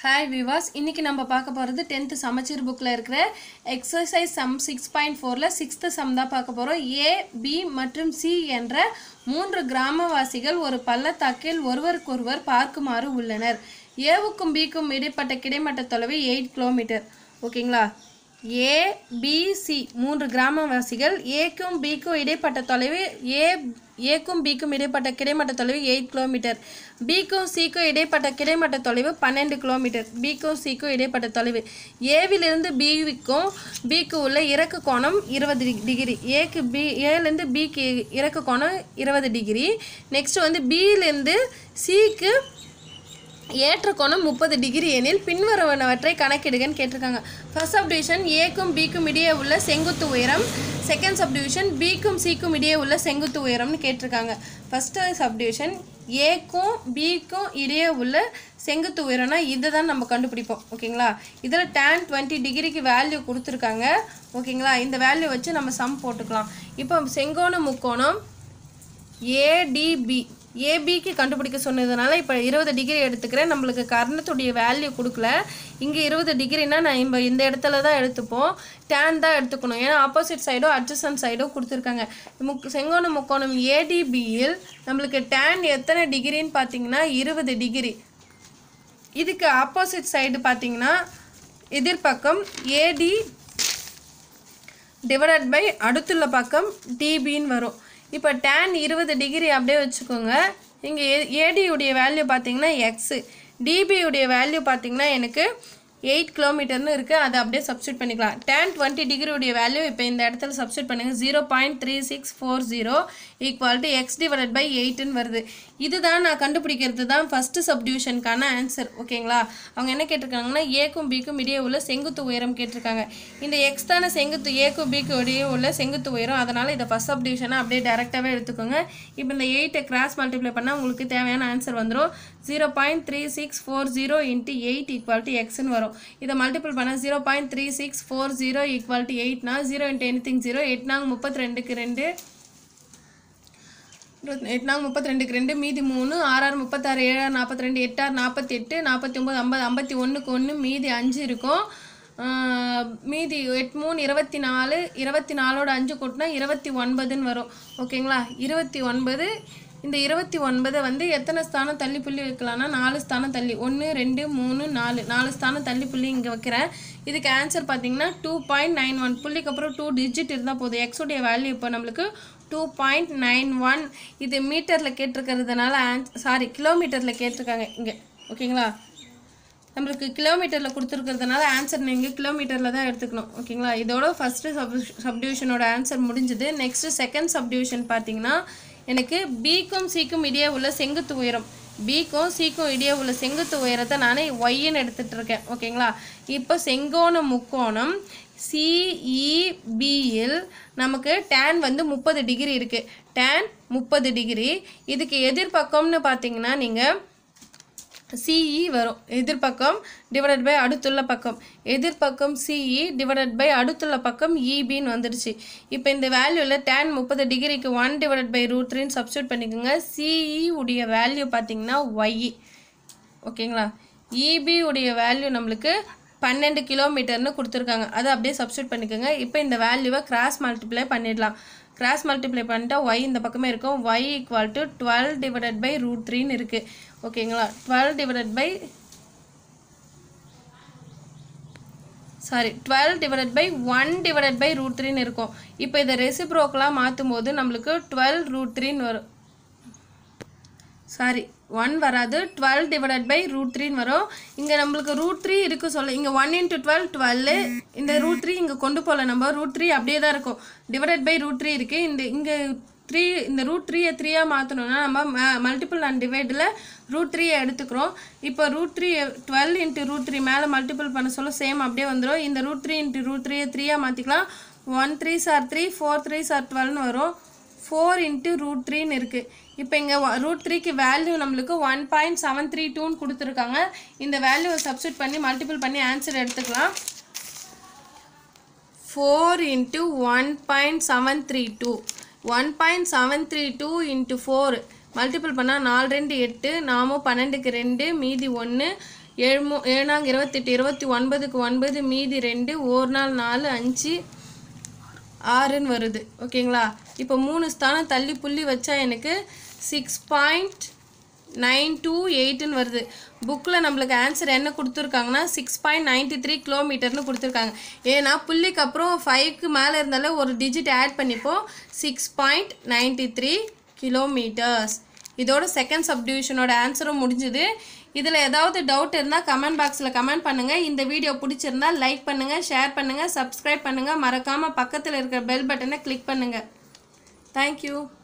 hi விவாஸ் இன்னைக்கு நம்ம பார்க்க போகிறது டென்த்து சமச்சீர் புக்கில் இருக்கிற எக்ஸசைஸ் சம் சிக்ஸ் பாயிண்ட் ஃபோரில் சிக்ஸ்த்து சம் தான் பார்க்க போகிறோம் ஏ பி மற்றும் சி என்ற மூன்று கிராமவாசிகள் ஒரு பள்ளத்தாக்கில் ஒருவருக்கொருவர் பார்க்குமாறு உள்ளனர் ஏவுக்கும் பிக்கும் இடைப்பட்ட கிடைமட்ட தொலைவு எயிட் கிலோமீட்டர் ஓகேங்களா ஏ பி சி மூன்று கிராமவாசிகள் ஏக்கும் பிக்கும் இடைப்பட்ட தொலைவு ஏ ஏக்கும் பிக்கும் இடைப்பட்ட கிடைமட்ட தொலைவு எயிட் கிலோமீட்டர் பிக்கும் சிக்கும் இடைப்பட்ட கிடைமட்ட தொலைவு பன்னெண்டு கிலோமீட்டர் பிக்கும் சிக்கும் இடைப்பட்ட தொலைவு ஏவிலிருந்து பிக்கும் பிக்கு உள்ள இறக்கு கோணம் இருபது டிகிரி ஏக்கு பி ஏலேருந்து பிக்கு இறக்கு கோணம் இருபது டிகிரி நெக்ஸ்ட் வந்து பியிலேருந்து சிக்கு ஏற்ற கோணம் முப்பது டிகிரி எனில் பின்வருவனவற்றை கணக்கிடுகன்னு கேட்டிருக்காங்க ஃபர்ஸ்ட் சப்டிவிஷன் ஏக்கும் பிக்கும் இடையே உள்ள செங்குத்து உயரம் செகண்ட் சப்டிவிஷன் பிக்கும் சிக்கும் இடையே உள்ள செங்குத்து உயரம்னு கேட்டிருக்காங்க ஃபஸ்ட்டு சப்டிவிஷன் ஏக்கும் பிக்கும் இடையே உள்ள செங்குத்து உயரம்னா இதை தான் நம்ம கண்டுபிடிப்போம் ஓகேங்களா இதில் tan டுவெண்ட்டி டிகிரிக்கு வேல்யூ கொடுத்துருக்காங்க ஓகேங்களா இந்த வேல்யூ வச்சு நம்ம சம் போட்டுக்கலாம் இப்போ செங்கோண முக்கோணம் ஏடிபி ஏபிக்கு கண்டுபிடிக்க சொன்னதுனால இப்போ இருபது டிகிரி எடுத்துக்கிறேன் நம்மளுக்கு கர்ணத்துடைய வேல்யூ கொடுக்கல இங்கே இருபது டிகிரினா நான் இப்போ இந்த இடத்துல தான் எடுத்துப்போம் டேன் தான் எடுத்துக்கணும் ஏன்னா ஆப்போசிட் சைடும் அட்ஜசன் சைடும் கொடுத்துருக்காங்க முக் செங்கோண முக்கோணம் ஏடிபியில் நம்மளுக்கு டேன் எத்தனை டிகிரின்னு பார்த்தீங்கன்னா இருபது டிகிரி இதுக்கு ஆப்போசிட் சைடு பார்த்தீங்கன்னா எதிர்பக்கம் ஏடி டிவைடட் பை அடுத்துள்ள பக்கம் டிபின்னு வரும் இப்போ tan இருபது டிகிரி அப்படியே வச்சுக்கோங்க இங்கே ஏடியுடைய வேல்யூ பார்த்தீங்கன்னா எக்ஸு டிபியுடைய வேல்யூ பார்த்தீங்கன்னா எனக்கு எயிட் கிலோமீட்டர்னு இருக்குது அதை அப்படியே சப்ஸ்டியூட் பண்ணிக்கலாம் tan டுவெண்ட்டி டிகிரியுடைய வேல்யூ இப்போ இந்த இடத்துல சப்ஸ்டியூட் பண்ணுங்கள் zero point three six four zero equal to x divided by எயிட்டுன்னு வருது இதுதான் நான் கண்டுபிடிக்கிறது தான் ஃபஸ்ட்டு சப்டிவிஷனுக்கான ஆன்சர் ஓகேங்களா அவங்க என்ன கேட்டிருக்காங்கன்னா ஏக்கும் பிக்கும் இடையே உள்ள செங்குத்து உயரம் கேட்டிருக்காங்க இந்த எக்ஸ் தானே செங்குத்து ஏக்கும் பிக்கும் இடையே உள்ள செங்குத்து உயரம் அதனால் இதை ஃபஸ்ட் சப்டிவிஷனை அப்படியே டேரெக்டாகவே எடுத்துக்கோங்க இப்போ இந்த எயிட்டை கிராஸ் மல்டிப்ளை பண்ணால் உங்களுக்கு தேவையான ஆன்சர் வந்துடும் zero point three six four zero into eight equal to எக்ஸ்னு வரும் இதை மல்டிபிள் பண்ணால் zero point three six four zero equal to எயிட்னா zero into anything zero எட்னாங்க முப்பத்தி ரெண்டுக்கு ரெண்டு எட்னாங்க முப்பத்தி ரெண்டுக்கு ரெண்டு மீதி மூணு ஆறாறு முப்பத்தாறு ஏழாறு நாற்பத்தி ரெண்டு எட்டாறு நாற்பத்தி எட்டு நாற்பத்தி ஒம்பது ஐம்பது ஐம்பத்தி ஒன்றுக்கு ஒன்று மீதி அஞ்சு இருக்கும் ஆஹ் மீதி எட் மூணு இருபத்தி நாலு இருபத்தி நாலோட அஞ்சு கூட்டினா இருபத்தி ஒன்பதுன்னு வரும் ஓகேங்களா இருபத்தி ஒன்பது இந்த இருபத்தி ஒன்பதை வந்து எத்தனை ஸ்தானம் தள்ளி புள்ளி வைக்கலாம்னா நாலு ஸ்தானம் தள்ளி ஒன்று ரெண்டு மூணு நாலு நாலு ஸ்தானம் தள்ளி புள்ளி இங்கே வைக்கிறேன் இதுக்கு ஆன்சர் பார்த்தீங்கன்னா டூ பாயிண்ட் நைன் ஒன் புள்ளிக்கு அப்புறம் டூ டிஜிட் இருந்தால் போதும் எக்ஸோடைய வேல்யூ இப்போ நம்மளுக்கு டூ பாயிண்ட் நைன் ஒன் இது மீட்டரில் கேட்டிருக்கிறதுனால ஆன்ஸ் சாரி கிலோமீட்டரில் கேட்டிருக்காங்க இங்கே ஓகேங்களா நம்மளுக்கு கிலோமீட்டரில் கொடுத்துருக்கிறதுனால ஆன்சர் நீங்கள் கிலோமீட்டரில் தான் எடுத்துக்கணும் ஓகேங்களா இதோட ஃபஸ்ட்டு சப் சப்டிவிஷனோட ஆன்சர் முடிஞ்சுது நெக்ஸ்ட்டு செகண்ட் சப்டிவிஷன் பார்த்தீங்கன்னா எனக்கு பிக்கும் சிக்கும் இடையே உள்ள செங்குத்து உயரம் பிக்கும் சிக்கும் இடையே உள்ள செங்குத்து உயரத்தை நானே ஒய்ன்னு எடுத்துகிட்டு இருக்கேன் ஓகேங்களா இப்போ செங்கோண முக்கோணம் சிஇபியில் நமக்கு டேன் வந்து முப்பது டிகிரி இருக்குது டேன் முப்பது டிகிரி இதுக்கு எதிர்பக்கம்னு பார்த்தீங்கன்னா நீங்கள் சிஇ வரும் எதிர்பக்கம் டிவைடட் பை அடுத்துள்ள பக்கம் எதிர்பக்கம் சிஇ டிவைடட் பை அடுத்துள்ள பக்கம் இபின்னு வந்துடுச்சு இப்போ இந்த வேல்யூவில் டேன் முப்பது டிகிரிக்கு ஒன் டிவைடட் பை ரூட் த்ரீன்னு சப்ஸ்டியூட் பண்ணிக்கோங்க சிஇ உடைய வேல்யூ பார்த்தீங்கன்னா ஒய் ஓகேங்களா இபி உடைய வேல்யூ நம்மளுக்கு பன்னெண்டு கிலோமீட்டர்னு கொடுத்துருக்காங்க அதை அப்படியே சப்ஸ்டியூட் பண்ணிக்கோங்க இப்போ இந்த வேல்யூவை கிராஸ் மல்டிப்ளை பண்ணிடலாம் கிராஸ் மல்டிப்ளை பண்ணிட்டா ஒய் இந்த பக்கமே இருக்கும் y equal to twelve divided by root த்ரீன்னு இருக்குது ஓகேங்களா twelve divided by sorry twelve divided by one divided by root த்ரீன்னு இருக்கும் இப்போ இதை ரெசிப்ரோக்கெலாம் மாற்றும் போது நம்மளுக்கு டுவெல் ரூட் த்ரீன்னு வரும் சாரி ஒன் வராது டுவெல் டிவைடட் பை ரூட் த்ரீன்னு வரும் இங்கே நம்மளுக்கு ரூட் த்ரீ இருக்குது சொல்ல இங்கே ஒன் இன்ட்டு டுவெல் டுவெல் இந்த ரூட் த்ரீ இங்கே கொண்டு போகல நம்ம ரூட் த்ரீ அப்படியே தான் இருக்கும் டிவைடட் பை ரூட் த்ரீ இருக்குது இந்த இங்கே த்ரீ இந்த ரூட் த்ரீயை த்ரீயாக மாற்றணும்னா நம்ம மல்டிபிள் அண்ட் டிவைடில் ரூட் த்ரீயை எடுத்துக்கிறோம் இப்போ root three twelve into root three மேலே மல்டிபிள் பண்ண சொல்ல சேம் அப்படியே வந்துடும் இந்த ரூட் த்ரீ இன்ட்டு ரூட் த்ரீயை த்ரீயாக மாற்றிக்கலாம் one three sir three four three sir டுவெல்னு வரும் ஃபோர் இன்ட்டு ரூட் த்ரீன்னு இருக்குது இப்போ இங்கே ரூட் த்ரீக்கு வேல்யூ நம்மளுக்கு ஒன் பாயிண்ட் செவன் த்ரீ டூன்னு கொடுத்துருக்காங்க இந்த வேல்யூவை சப்ஸ்டியூட் பண்ணி மல்டிபிள் பண்ணி ஆன்சர் எடுத்துக்கலாம் four into one point seven three two one point seven three two into four multiple பண்ணால் நாலு ரெண்டு எட்டு நாமும் பன்னெண்டுக்கு ரெண்டு மீதி ஒன்று ஏழு மூ ஏழாங்க இருபத்தெட்டு இருபத்தி ஒன்பதுக்கு ஒன்பது மீதி ரெண்டு ஒரு நாள் நாலு அஞ்சு ஆறுன்னு வருது ஓகேங்களா இப்போ மூணு ஸ்தானம் தள்ளி புள்ளி வச்சா எனக்கு சிக்ஸ் பாயிண்ட் நைன் டூ எயிட்டுன்னு வருது புக்கில் நம்மளுக்கு ஆன்சர் என்ன கொடுத்துருக்காங்கன்னா சிக்ஸ் பாயிண்ட் நைன்ட்டி த்ரீ கிலோமீட்டர்னு கொடுத்துருக்காங்க ஏன்னா புள்ளிக்கு அப்புறம் ஃபைவ்க்கு மேலே இருந்தாலே ஒரு டிஜிட் ஆட் பண்ணிப்போம் six point ninety three kilometres இதோட செகண்ட் சப்டிவிஷனோட ஆன்சரும் முடிஞ்சுது இதில் ஏதாவது டவுட் இருந்தால் கமெண்ட் பாக்ஸில் கமெண்ட் பண்ணுங்கள் இந்த வீடியோ பிடிச்சிருந்தா லைக் பண்ணுங்கள் ஷேர் பண்ணுங்கள் சப்ஸ்கிரைப் பண்ணுங்கள் மறக்காமல் பக்கத்தில் இருக்கிற பெல் பட்டனை கிளிக் பண்ணுங்கள் தேங்க்யூ